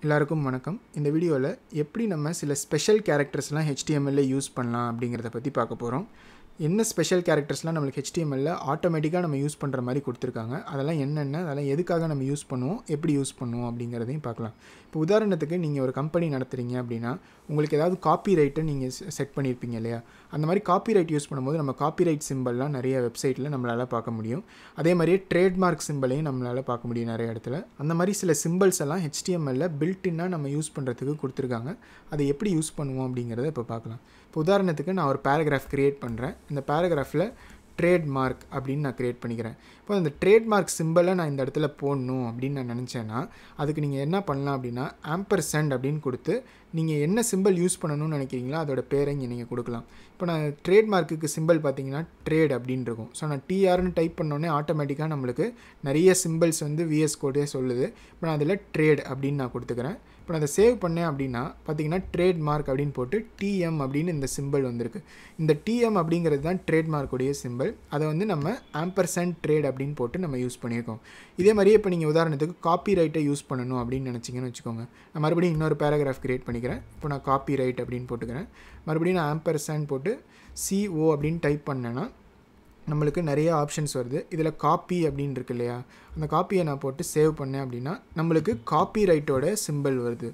எல்லாருக்கும் வணக்கம் இந்த வீடியோவில் எப்படி நம்ம சில ஸ்பெஷல் கேரக்டர்ஸ்லாம் ஹெச்டிஎம்எல்ல யூஸ் பண்ணலாம் அப்படிங்கிறத பற்றி பார்க்க போகிறோம் என்ன ஸ்பெஷல் கேரக்டர்ஸ்லாம் நம்மளுக்கு ஹெச்டிஎம்எல்ல ஆட்டோமேட்டிக்காக நம்ம யூஸ் பண்ணுற மாதிரி கொடுத்துருக்காங்க அதெல்லாம் என்னென்ன அதெல்லாம் எதுக்காக நம்ம யூஸ் பண்ணுவோம் எப்படி யூஸ் பண்ணுவோம் அப்படிங்கிறதையும் பார்க்கலாம் இப்போ உதாரணத்துக்கு நீங்கள் ஒரு கம்பெனி நடத்துகிறீங்க அப்படின்னா உங்களுக்கு ஏதாவது காப்பி ரைட்டை நீங்கள் செட் பண்ணியிருப்பீங்க இல்லையா அந்த மாதிரி காப்பி ரைட் யூஸ் பண்ணும்போது நம்ம காப்பி ரைட் சிம்பிள்லாம் நிறைய வெப்சைட்டில் நம்மளால் பார்க்க முடியும் அதே மாதிரியே ட்ரேட்மார்க் சிம்பிளையும் நம்மளால் பார்க்க முடியும் நிறைய இடத்துல அந்த மாதிரி சில சிம்பிள்ஸ் எல்லாம் ஹெச்டிஎம்எல்ல பில்ட்டின்னாக நம்ம யூஸ் பண்ணுறதுக்கு கொடுத்துருக்காங்க அதை எப்படி யூஸ் பண்ணுவோம் அப்படிங்கிறத இப்போ பார்க்கலாம் இப்போ உதாரணத்துக்கு நான் ஒரு பேராகிராஃப் க்ரியேட் பண்ணுறேன் இந்த பேராகிராஃபில் ட்ரேட்மார்க் அப்படின்னு நான் க்ரியேட் பண்ணிக்கிறேன் இப்போ அந்த ட்ரேட்மார்க் சிம்பிளை நான் இந்த இடத்துல போடணும் அப்படின்னு நான் நினச்சேன்னா அதுக்கு நீங்கள் என்ன பண்ணலாம் அப்படின்னா ஆம்பர் சென்ட் அப்படின்னு கொடுத்து நீங்கள் என்ன சிம்பிள் யூஸ் பண்ணணும்னு நினைக்கிறீங்களோ அதோட பேரை இங்கே நீங்கள் கொடுக்கலாம் இப்போ நான் ட்ரேட்மார்க்குக்கு சிம்பிள் பார்த்தீங்கன்னா ட்ரேட் அப்படின்னு இருக்கும் ஸோ நான் டிஆர்னு டைப் பண்ணோன்னே ஆட்டோமேட்டிக்காக நம்மளுக்கு நிறைய சிம்பிள்ஸ் வந்து விஎஸ் கோடே சொல்லுது இப்போ நான் அதில் ட்ரேட் அப்படின்னு நான் கொடுத்துக்கிறேன் இப்போ நான் அதை சேவ் பண்ணேன் அப்படின்னா பார்த்தீங்கன்னா ட்ரேட் மார்க் அப்படின்னு போட்டு டிஎம் அப்படின்னு இந்த சிம்பிள் வந்திருக்கு இந்த டிஎம் அப்படிங்கிறது தான் ட்ரேட்மார்க்குடைய சிம்பிள் அதை வந்து நம்ம ஆம்பர்சன்ட் ட்ரேட் அப்படின்னு போட்டு நம்ம யூஸ் பண்ணியிருக்கோம் இதே மாதிரியே இப்போ நீங்கள் உதாரணத்துக்கு காப்பி ரைட்டை யூஸ் பண்ணணும் அப்படின்னு நினச்சிங்கன்னு வச்சுக்கோங்க நான் மறுபடியும் இன்னொரு பேராகிராஃப் க்ரியேட் பண்ணிக்கிறேன் இப்போ நான் காப்பி ரைட் அப்படின்னு போட்டுக்கிறேன் மறுபடியும் நான் ஆம்பர்சன்ட் போட்டு சிஓ அப்படின்னு டைப் பண்ணேன்னா நம்மளுக்கு நிறைய ஆப்ஷன்ஸ் வருது இதில் காப்பி அப்படின்னு இருக்கு இல்லையா அந்த காப்பியை நான் போட்டு சேவ் பண்ணேன் அப்படின்னா நம்மளுக்கு காப்பி ரைட்டோட சிம்பிள் வருது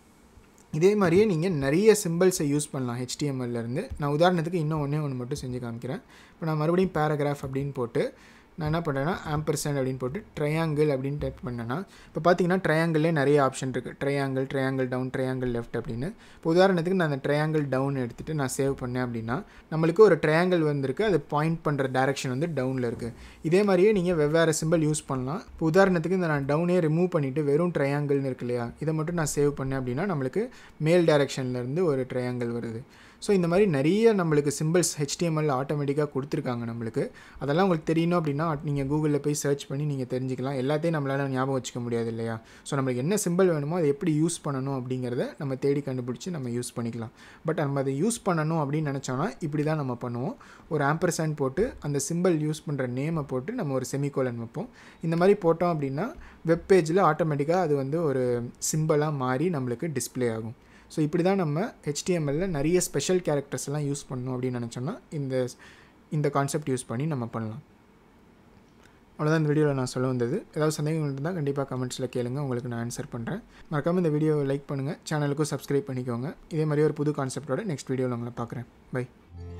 இதே மாதிரியே நீங்கள் நிறைய சிம்பிள்ஸை யூஸ் பண்ணலாம் ஹெச்டிஎம்எல்லேருந்து நான் உதாரணத்துக்கு இன்னும் ஒன்றே ஒன்று மட்டும் செஞ்சு காமிக்கிறேன் இப்போ நான் மறுபடியும் பேராகிராஃப் அப்படின்னு போட்டு நான் என்ன பண்ணுறேன்னா ஆம்பர்சன்ட் அப்படின்னு போட்டு ட்ரையாங்கிள் அப்படின்னு டைப் பண்ணேன்னா இப்போ பார்த்தீங்கன்னா ட்ரையாங்கிள்லே நிறைய ஆப்ஷன் இருக்குது triangle triangle down triangle left அப்படின்னு இப்போ உதாரணத்துக்கு நான் அந்த ட்ரையாங்கிள் டவுன் எடுத்துகிட்டு நான் சேவ் பண்ணேன் அப்படின்னா நம்மளுக்கு ஒரு ட்ரையாங்கிள் வந்திருக்கு அது பாயிண்ட் பண்ணுற டேரெக்ஷன் வந்து டவுனில் இருக்குது இதே மாதிரியே நீங்கள் வெவ்வேறு சிம்பிள் யூஸ் பண்ணலாம் இப்போ உதாரணத்துக்கு இந்த நான் டவுனே ரிமூவ் பண்ணிவிட்டு வெறும் ட்ரையாங்கிள்னு இருக்கு இல்லையா இதை மட்டும் நான் சேவ் பண்ணேன் அப்படின்னா நம்மளுக்கு மேல் டேரெக்ஷன்லேருந்து ஒரு ட்ரையாங்கிள் வருது ஸோ இந்த மாதிரி நிறைய நம்மளுக்கு சிம்பிள்ஸ் ஹெச்டிஎம்எல் ஆட்டோமேட்டிக்காக கொடுத்துருக்காங்க நம்மளுக்கு அதெல்லாம் உங்களுக்கு தெரியணும் அப்படின்னா நீங்கள் கூகுளில் போய் சர்ச் பண்ணி நீங்கள் தெரிஞ்சுக்கலாம் எல்லாத்தையும் நம்மளால் ஞாபகம் வச்சுக்க முடியாது இல்லையா ஸோ நம்மளுக்கு என்ன சிம்பிள் வேணுமோ அதை எப்படி யூஸ் பண்ணணும் அப்படிங்கிறத நம்ம தேடி கண்டுபிடிச்சி நம்ம யூஸ் பண்ணிக்கலாம் பட் நம்ம அதை யூஸ் பண்ணணும் அப்படின்னு நினச்சோன்னா இப்படி தான் நம்ம பண்ணுவோம் ஒரு ஆம்பர்சைன் போட்டு அந்த சிம்பிள் யூஸ் பண்ணுற நேமை போட்டு நம்ம ஒரு செமிகோலன் வைப்போம் இந்த மாதிரி போட்டோம் அப்படின்னா வெப் பேஜில் ஆட்டோமேட்டிக்காக அது வந்து ஒரு சிம்பிளாக மாறி நம்மளுக்கு டிஸ்பிளே ஆகும் ஸோ இப்படி தான் நம்ம ஹெச்டிஎம்எல்ல நிறைய ஸ்பெஷல் கேரக்டர்ஸ் எல்லாம் யூஸ் பண்ணணும் அப்படின்னு நினச்சோன்னா இந்த இந்த கான்செப்ட் யூஸ் பண்ணி நம்ம பண்ணலாம் அவ்வளோதான் இந்த வீடியோவில் நான் சொல்ல வந்தது ஏதாவது சந்தேகங்கள் இருந்தால் கண்டிப்பாக கமெண்ட்ஸில் கேளுங்க உங்களுக்கு நான் ஆன்சர் பண்ணுறேன் மறக்காமல் இந்த வீடியோவை லைக் பண்ணுங்கள் சேனலுக்கும் சப்ஸ்கிரைப் பண்ணிக்கோங்க இதே மாதிரி ஒரு புது கான்செப்டோட நெக்ஸ்ட் வீடியோவில் உங்களை பார்க்குறேன் பை